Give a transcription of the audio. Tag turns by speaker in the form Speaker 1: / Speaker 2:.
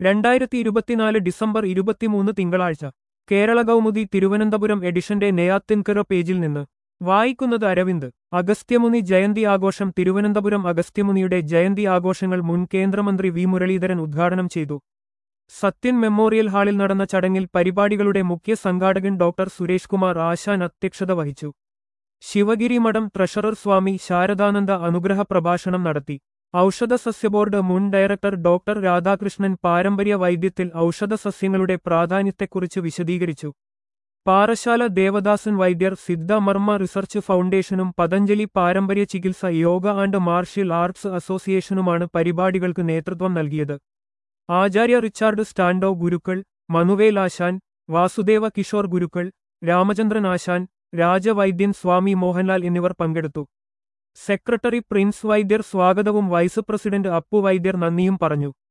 Speaker 1: രണ്ടായിരത്തി ഇരുപത്തിനാല് ഡിസംബർ ഇരുപത്തിമൂന്ന് തിങ്കളാഴ്ച കേരള കൗമുദി തിരുവനന്തപുരം എഡിഷന്റെ നെയ്യാത്തിൻകര പേജിൽ നിന്ന് വായിക്കുന്നത് അരവിന്ദ് അഗസ്ത്യമുനി ജയന്തി ആഘോഷം തിരുവനന്തപുരം അഗസ്ത്യമുനിയുടെ ജയന്തി ആഘോഷങ്ങൾ മുൻ കേന്ദ്രമന്ത്രി വി മുരളീധരൻ ഉദ്ഘാടനം ചെയ്തു സത്യൻ മെമ്മോറിയൽ ഹാളിൽ നടന്ന ചടങ്ങിൽ പരിപാടികളുടെ മുഖ്യ സംഘാടകൻ ഡോക്ടർ സുരേഷ് കുമാർ ആശാൻ അധ്യക്ഷത വഹിച്ചു ശിവഗിരി മഠം ട്രഷറർ സ്വാമി ശാരദാനന്ദ അനുഗ്രഹ പ്രഭാഷണം നടത്തി ഔഷധ സസ്യ ബോർഡ് മുൻ ഡയറക്ടർ ഡോക്ടർ രാധാകൃഷ്ണൻ പാരമ്പര്യ വൈദ്യത്തിൽ ഔഷധ സസ്യങ്ങളുടെ പ്രാധാന്യത്തെക്കുറിച്ച് വിശദീകരിച്ചു പാറശാല ദേവദാസൻ വൈദ്യർ സിദ്ധ മർമ്മ റിസർച്ച് ഫൗണ്ടേഷനും പതഞ്ജലി പാരമ്പര്യ ചികിത്സ യോഗ ആൻഡ് മാർഷ്യൽ ആർട്സ് അസോസിയേഷനുമാണ് പരിപാടികൾക്ക് നേതൃത്വം നൽകിയത് ആചാര്യ റിച്ചാർഡ് സ്റ്റാൻഡോ ഗുരുക്കൾ മനുവേൽ ആശാൻ വാസുദേവ കിഷോർ ഗുരുക്കൾ രാമചന്ദ്രൻ ആശാൻ രാജവൈദ്യൻ സ്വാമി മോഹൻലാൽ എന്നിവർ പങ്കെടുത്തു സെക്രട്ടറി പ്രിൻസ് വൈദ്യർ സ്വാഗതവും വൈസ് പ്രസിഡന്റ് അപ്പു വൈദ്യർ നന്ദിയും പറഞ്ഞു